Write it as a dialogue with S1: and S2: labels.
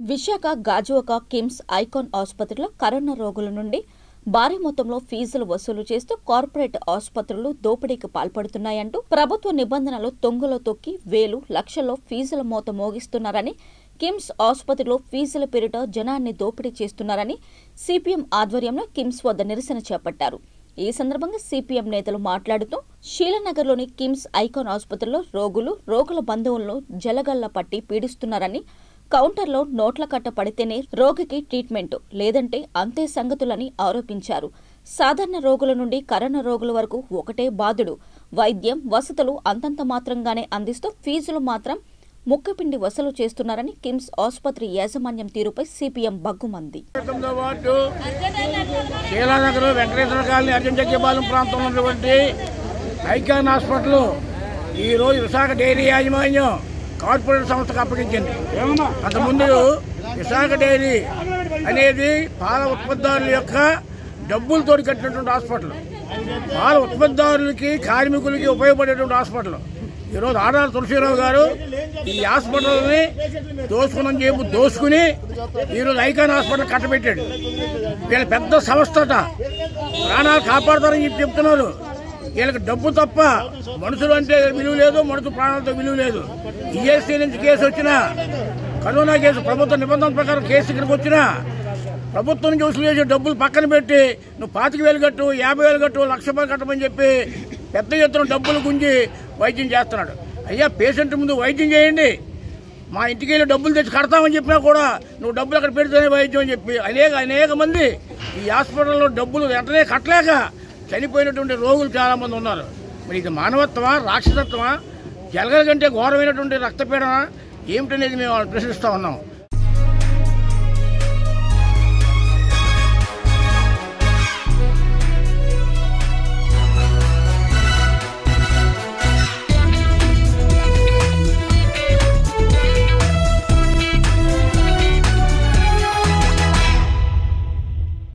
S1: Visakha Gajuwaka KIMS Icon ఆసుపత్రిలో corona రోగుల నుండి భారీ మొత్తంలో ఫీజులు వసూలు చేస్తూ కార్పొరేట్ ఆసుపత్రులు దోపిడీకి పాల్పడుతున్నాయంటూ ప్రభుత్వ నిబంధనలు తొంగలో తొక్కి వేలు లక్షల్లో ఫీజుల మోత మోగిస్తున్నారని కిమ్స్ ఆసుపత్రిలో ఫీజుల పేరిట జనాన్ని దోపిడీ చేస్తున్నారని సిపిఎం ఆధ్వర్యంలో కిమ్స్ వద్ద నిరసన చేపట్టారు ఈ సందర్భంగా సిపిఎం నేతలు మాట్లాడుతూ శీలనగర్లోని కిమ్స్ ఐకాన్ ఆసుపత్రిలో రోగులు రోగుల బంధువులను జలగల్ల పట్టి పీడిస్తున్నారని కౌంటర్లో నోట్ల కట్ట పడితేనే రోగికి ట్రీట్మెంట్ లేదంటే అంతే సంగతులని ఆరోపించారు సాధారణ రోగుల నుండి కరోనా రోగుల వరకు ఒకటే బాధుడు వైద్యం వసతులు అంతంత మాత్రంగానే అందిస్తూ ఫీజులు మాత్రం ముక్కపిండి వసూలు చేస్తున్నారని కిమ్స్ ఆసుపత్రి యాజమాన్యం తీరుపై సిపిఎం బగ్గుమంది
S2: తొమ్మిదో వార్డు శీలానగర్ వెంకటేశ్వర కాలనీ అర్జున్ జగ్యపాలెం ప్రాంతంలో ఉన్నటువంటి ఐకాన్ హాస్పిటల్ ఈ రోజు విశాఖ డైరీ యాజమాన్యం కార్పొరేట్ సంస్థకు అప్పగించింది అంతకుముందు విశాఖ డైరీ అనేది పాల ఉత్పత్తిదారుల యొక్క డబ్బులతో కట్టినటువంటి హాస్పిటల్ పాల ఉత్పత్తిదారులకి కార్మికులకి ఉపయోగపడేటువంటి హాస్పిటల్ ఈరోజు ఆడాల తులసిరావు గారు ఈ హాస్పిటల్ని దోసుకుని చెప్పి దోసుకుని ఈరోజు ఐకాన్ హాస్పిటల్ కట్టబెట్టాడు వీళ్ళ పెద్ద సంస్థట ప్రాణాలు కాపాడతారని చెప్పి చెప్తున్నారు వీళ్ళకి డబ్బు తప్ప మనుషులు అంటే విలువ లేదు మనుషులు ప్రాణాలతో విలువ లేదు ఈఎస్సీ నుంచి కేసు వచ్చినా కరోనా కేసు ప్రభుత్వ నిబంధనల ప్రకారం కేసు ఇక్కడికి వచ్చినా ప్రభుత్వం నుంచి వసూలు చేసే డబ్బులు పక్కన పెట్టి నువ్వు పాతిక వేలు కట్టు యాభై వేలు కట్టు లక్ష రూపాయలు కట్టమని చెప్పి పెద్ద ఎత్తున డబ్బులు గుంజి వైద్యం చేస్తున్నాడు అయ్యా పేషెంట్ ముందు వైద్యం చేయండి మా ఇంటికి వెళ్ళి డబ్బులు తెచ్చి కడతామని చెప్పినా కూడా నువ్వు డబ్బులు అక్కడ పెడితేనే వైద్యం అని చెప్పి అనేక అనేక మంది ఈ హాస్పిటల్లో డబ్బులు వెంటనే కట్టలేక చనిపోయినటువంటి రోగులు చాలా మంది ఉన్నారు మరి ఇది మానవత్వమా రాక్షసత్వమా జలగల కంటే ఘోరమైనటువంటి రక్తపీడన ఏమిటనేది మేము ప్రశ్నిస్తూ ఉన్నాం